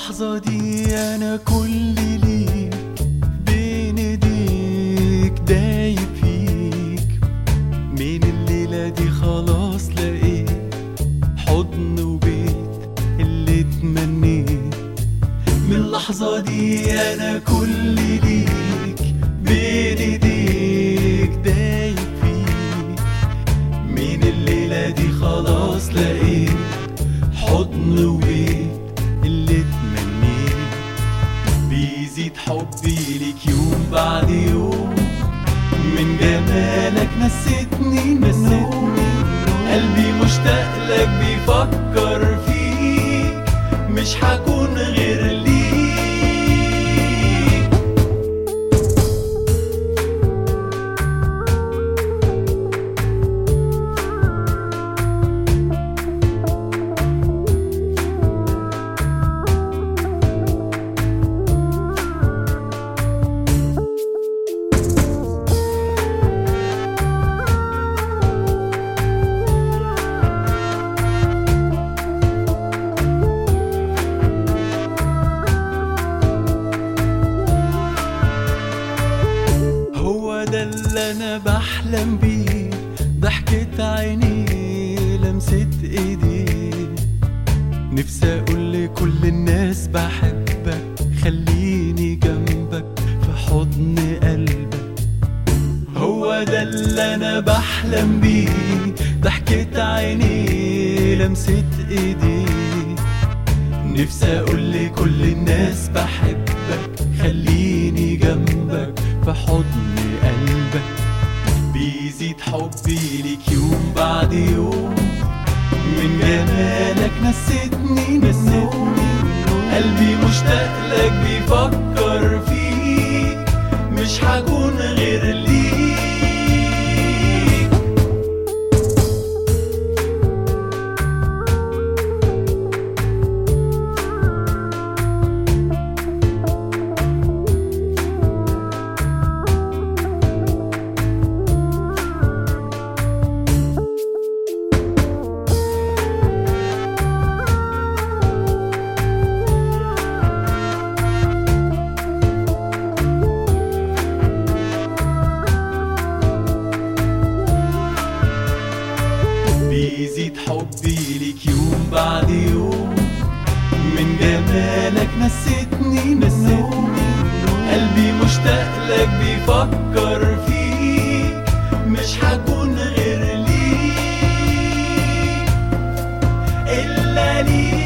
اللحظة دي أنا كل ليك بين ايديك دايب فيك من الليلة دي خلاص لقيت حضن وبيت اللي اتمنيت من اللحظة دي أنا كل ليك بين ايديك دايب فيك من الليلة دي خلاص لقيت حضن وبيت اللي اتمنيت بيزيد حبي ليك يوم بعد يوم من جمالك نسيتني نسيتني قلبي مشتاق لك بيفكر فيك مش هكون غير ليك هو ده اللي انا بحلم بيه ضحكة عينيه لمسة ايديه نفسي اقول لكل الناس بحبك خليني جنبك في حضن قلبك هو ده اللي انا بحلم بيه ضحكة عينيه لمسة ايديه نفسي اقول لكل الناس بحبك خليني جنبك في حضن قلبك بيزيد حبي ليك يوم بعد يوم من جمالك نسيتني نسيتني قلبي مشتاق لك بيفكر فيك مش هكون غير ليك بيزيد حبي ليك يوم بعد يوم من جمالك نسيتني نسيتني قلبي مشتاق لك بيفكر فيك مش هكون غير ليك إلا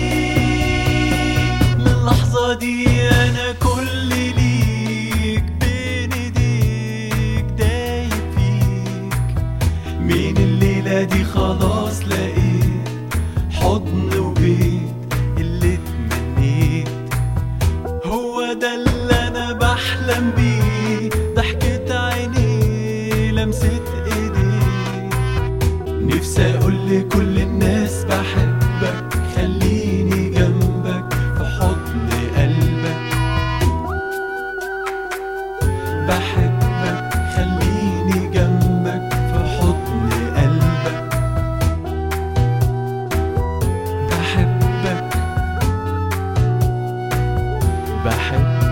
ليك من اللحظة دي أنا كل ليك بين إيديك دايب فيك من الليلة دي خلاص لقيت حضن وبيت اللي اتمنيت هو ده اللي انا بحلم بيه ضحكة عينيه لمسة ايديه نفسي اقول لكل الناس بحبك خليني جنبك في حضن قلبك بحبك خليني جنبك في حضن قلبك بحبك بحبك